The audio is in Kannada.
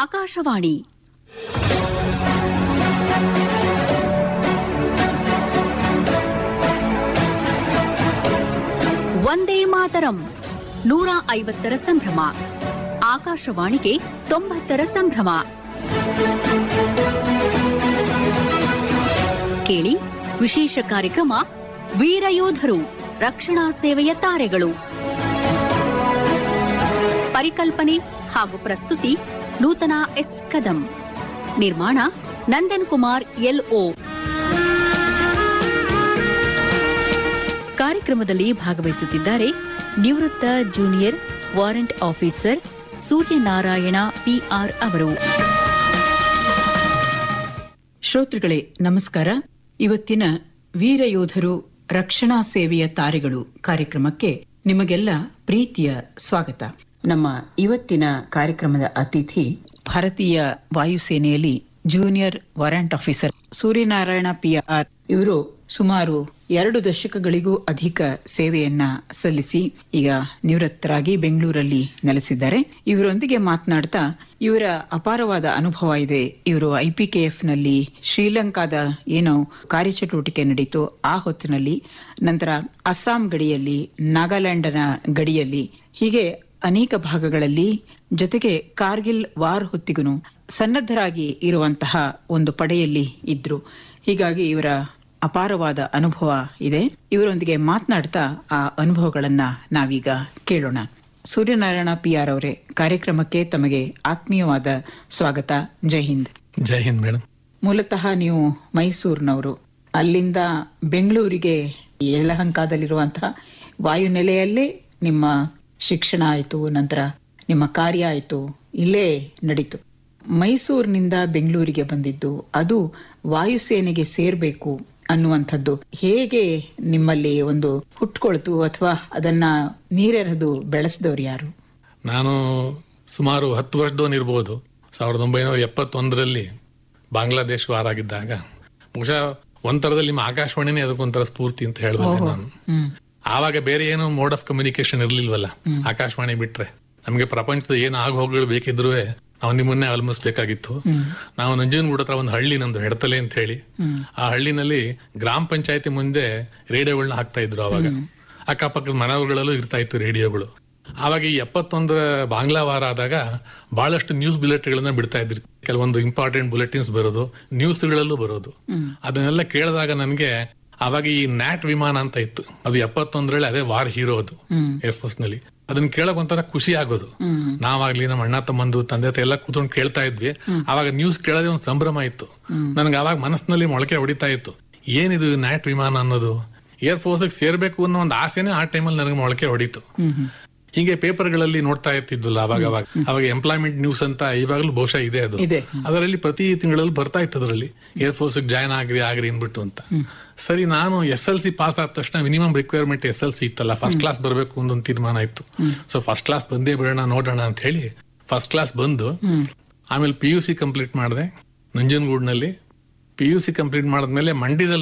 ಆಕಾಶವಾಣಿ ವಂದೇ ಮಾತರಂ ನೂರ ಐವತ್ತರ ಸಂಭ್ರಮ ಆಕಾಶವಾಣಿಗೆ ತೊಂಬತ್ತರ ಸಂಭ್ರಮ ಕೇಳಿ ವಿಶೇಷ ಕಾರ್ಯಕ್ರಮ ವೀರಯೋಧರು ರಕ್ಷಣಾ ಸೇವೆಯ ತಾರೆಗಳು ಪರಿಕಲ್ಪನೆ ಹಾಗೂ ಪ್ರಸ್ತುತಿ ನೂತನ ಎಸ್ ಕದಂ ನಿರ್ಮಾಣ ನಂದನ್ ಕುಮಾರ್ ಎಲ್ಒ ಕಾರ್ಯಕ್ರಮದಲ್ಲಿ ಭಾಗವಹಿಸುತ್ತಿದ್ದಾರೆ ನಿವೃತ್ತ junior warrant officer Suryanarayana PR ಅವರು ಶ್ರೋತೃಗಳೇ ನಮಸ್ಕಾರ ಇವತ್ತಿನ ವೀರಯೋಧರು ರಕ್ಷಣಾ ಸೇವೆಯ ತಾರೆಗಳು ಕಾರ್ಯಕ್ರಮಕ್ಕೆ ನಿಮಗೆಲ್ಲ ಪ್ರೀತಿಯ ಸ್ವಾಗತ ನಮ್ಮ ಇವತ್ತಿನ ಕಾರ್ಯಕ್ರಮದ ಅತಿಥಿ ಭಾರತೀಯ ವಾಯುಸೇನೆಯಲ್ಲಿ junior warrant officer Suryanarayana PR ಇವರು ಸುಮಾರು ಎರಡು ದಶಕಗಳಿಗೂ ಅಧಿಕ ಸೇವೆಯನ್ನ ಸಲ್ಲಿಸಿ ಈಗ ನಿವೃತ್ತರಾಗಿ ಬೆಂಗಳೂರಲ್ಲಿ ನೆಲೆಸಿದ್ದಾರೆ ಇವರೊಂದಿಗೆ ಮಾತನಾಡ್ತಾ ಇವರ ಅಪಾರವಾದ ಅನುಭವ ಇದೆ ಇವರು ಐಪಿಕೆಎಫ್ ನಲ್ಲಿ ಶ್ರೀಲಂಕಾದ ಏನೋ ಕಾರ್ಯಚಟುವಟಿಕೆ ನಡೀತು ಆ ಹೊತ್ತಿನಲ್ಲಿ ನಂತರ ಅಸ್ಸಾಂ ಗಡಿಯಲ್ಲಿ ನಾಗಾಲ್ಯಾಂಡ್ನ ಗಡಿಯಲ್ಲಿ ಹೀಗೆ ಅನೇಕ ಭಾಗಗಳಲ್ಲಿ ಜೊತೆಗೆ ಕಾರ್ಗಿಲ್ ವಾರ್ ಹೊತ್ತಿಗೂ ಸನ್ನದ್ಧರಾಗಿ ಇರುವಂತಹ ಒಂದು ಪಡೆಯಲ್ಲಿ ಇದ್ರು ಹೀಗಾಗಿ ಇವರ ಅಪಾರವಾದ ಅನುಭವ ಇದೆ ಇವರೊಂದಿಗೆ ಮಾತನಾಡ್ತಾ ಆ ಅನುಭವಗಳನ್ನ ನಾವೀಗ ಕೇಳೋಣ ಸೂರ್ಯನಾರಾಯಣ ಪಿಆರ್ ಅವರೇ ಕಾರ್ಯಕ್ರಮಕ್ಕೆ ತಮಗೆ ಆತ್ಮೀಯವಾದ ಸ್ವಾಗತ ಜೈ ಹಿಂದ್ ಜೈ ಹಿಂದ್ ಮೇಡಮ್ ಮೂಲತಃ ನೀವು ಮೈಸೂರಿನವರು ಅಲ್ಲಿಂದ ಬೆಂಗಳೂರಿಗೆ ಯಲಹಂಕದಲ್ಲಿರುವಂತಹ ವಾಯುನೆಲೆಯಲ್ಲೇ ನಿಮ್ಮ ಶಿಕ್ಷಣ ಆಯಿತು ನಂತರ ನಿಮ್ಮ ಕಾರ್ಯ ಆಯಿತು ಇಲ್ಲೇ ನಡೀತು ಮೈಸೂರಿನಿಂದ ಬೆಂಗಳೂರಿಗೆ ಬಂದಿದ್ದು ಅದು ವಾಯುಸೇನೆಗೆ ಸೇರ್ಬೇಕು ಅನ್ನುವಂಥದ್ದು ಹೇಗೆ ನಿಮ್ಮಲ್ಲಿ ಒಂದು ಹುಟ್ಕೊಳ್ತು ಅಥವಾ ಅದನ್ನ ನೀರೆರೆದು ಬೆಳೆಸಿದವರು ಯಾರು ನಾನು ಸುಮಾರು ಹತ್ತು ವರ್ಷದವನಿರ್ಬೋದು ಸಾವಿರದ ಒಂಬೈನೂರ ಎಪ್ಪತ್ತೊಂದರಲ್ಲಿ ಬಾಂಗ್ಲಾದೇಶ ವಾರ ಆಗಿದ್ದಾಗ ಬಹುಶಃ ಒಂಥರದಲ್ಲಿ ನಿಮ್ಮ ಆಕಾಶವಾಣಿನೇ ಅದಕ್ಕೊಂಥರ ಸ್ಫೂರ್ತಿ ಅಂತ ಹೇಳ್ಬೋದು ನಾನು ಹ್ಮ್ ಆವಾಗ ಬೇರೆ ಏನು ಮೋಡ್ ಆಫ್ ಕಮ್ಯುನಿಕೇಶನ್ ಇರ್ಲಿಲ್ವಲ್ಲ ಆಕಾಶವಾಣಿ ಬಿಟ್ರೆ ನಮಗೆ ಪ್ರಪಂಚದ ಏನು ಆಗ ಹೋಗಲು ಬೇಕಿದ್ರು ನಾವು ನಿಮ್ಮನ್ನೇ ಅವಲಂಬಿಸ್ಬೇಕಾಗಿತ್ತು ಹ್ಮ್ ನಾವು ನಂಜನಗೂಡ ಹತ್ರ ಒಂದು ಹಳ್ಳಿ ನಮ್ದು ಹೆಡ್ತಲೆ ಅಂತ ಹೇಳಿ ಹ್ಮ್ ಆ ಹಳ್ಳಿನಲ್ಲಿ ಗ್ರಾಮ ಪಂಚಾಯತಿ ಮುಂದೆ ರೇಡಿಯೋಗಳನ್ನ ಹಾಕ್ತಾ ಇದ್ರು ಅವಾಗ ಅಕ್ಕಪಕ್ಕದ ಮನೆಗಳಲ್ಲೂ ಇರ್ತಾ ಇತ್ತು ರೇಡಿಯೋಗಳು ಆವಾಗ ಈ ಎಪ್ಪತ್ತೊಂದರ ಬಾಂಗ್ಲಾ ವಾರ ಆದಾಗ ಬಹಳಷ್ಟು ನ್ಯೂಸ್ ಬುಲೆಟ್ಗಳನ್ನ ಬಿಡ್ತಾ ಇದ್ರು ಕೆಲವೊಂದು ಇಂಪಾರ್ಟೆಂಟ್ ಬುಲೆಟಿನ್ಸ್ ಬರೋದು ನ್ಯೂಸ್ಗಳಲ್ಲೂ ಬರೋದು ಹ್ಮ್ ಅದನ್ನೆಲ್ಲ ಕೇಳಿದಾಗ ನನಗೆ ಆವಾಗ ಈ ನ್ಯಾಟ್ ವಿಮಾನ ಅಂತ ಇತ್ತು ಅದು ಎಪ್ಪತ್ತೊಂದರಲ್ಲಿ ಅದೇ ವಾರ್ ಹೀರೋ ಅದು ಹ್ಮ್ ಏರ್ಫೋರ್ಸ್ ನಲ್ಲಿ ಅದನ್ನ ಕೇಳಕ್ ಒಂಥರ ಖುಷಿ ಆಗೋದು ಹ್ಮ್ ನಾವಾಗ್ಲಿ ನಮ್ಮ ಅಣ್ಣ ತಮ್ಮಂದು ತಂದೆ ತಾಯಿ ಎಲ್ಲ ಕೂತ್ಕೊಂಡು ಕೇಳ್ತಾ ಇದ್ವಿ ಅವಾಗ ನ್ಯೂಸ್ ಕೇಳೋದೇ ಒಂದು ಸಂಭ್ರಮ ಇತ್ತು ಹ್ಮ್. ನನ್ಗೆ ಅವಾಗ ಮನಸ್ಸಿನಲ್ಲಿ ಮೊಳಕೆ ಹೊಡಿತಾ ಇತ್ತು ಏನಿದು ನ್ಯಾಟ್ ವಿಮಾನ ಅನ್ನೋದು ಏರ್ ಫೋರ್ಸ್ ಸೇರ್ಬೇಕು ಅನ್ನೋ ಒಂದು ಆಸೆನೇ ಆ ಟೈಮಲ್ಲಿ ನನಗೆ ಮೊಳಕೆ ಹೊಡಿತು ಹ್ಮ್ ಹ್ಮ್ ಹೀಗೆ ಪೇಪರ್ಗಳಲ್ಲಿ ನೋಡ್ತಾ ಇರ್ತಿದ್ವಲ್ಲ ಅವಾಗ ಅವಾಗ ಅವಾಗ ಎಂಪ್ಲಾಯ್ಮೆಂಟ್ ನ್ಯೂಸ್ ಅಂತ ಇವಾಗಲೂ ಬಹುಶಃ ಇದೆ ಅದು ಇದೆ ಅದರಲ್ಲಿ ಪ್ರತಿ ತಿಂಗಳಲ್ಲಿ ಬರ್ತಾ ಇತ್ತು ಅದರಲ್ಲಿ ಏರ್ ಫೋರ್ಸ್ ಜಾಯ್ನ್ ಆಗ್ರಿ ಆಗ್ರಿ ಅನ್ಬಿಟ್ಟು ಅಂತ ಸರಿ ನಾನು ಎಸ್ ಎಲ್ ಸಿ ಪಾಸ್ ಆದ ತಕ್ಷಣ minimum requirement S L C ಇತ್ತಲ್ಲ ಫಸ್ಟ್ ಕ್ಲಾಸ್ ಬರಬೇಕು ಒಂದು ತೀರ್ಮಾನ ಇತ್ತು ಸೊ ಫಸ್ಟ್ ಕ್ಲಾಸ್ ಬಂದೇ ಬಿಡೋಣ ನೋಡೋಣ ಅಂತ ಹೇಳಿ ಫಸ್ಟ್ ಕ್ಲಾಸ್ ಬಂದು ಹ್ಮ್ ಆಮೇಲೆ ಪಿ ಯು ಸಿ ಕಂಪ್ಲೀಟ್ ಮಾಡಿದೆ ನಂಜನಗೂಡ್ನಲ್ಲಿ ಪಿ ಯು ಸಿ ಕಂಪ್ಲೀಟ್ ಮಾಡಿದ್ಮೇಲೆ ಮಂಡ್ಯದಲ್ಲಿ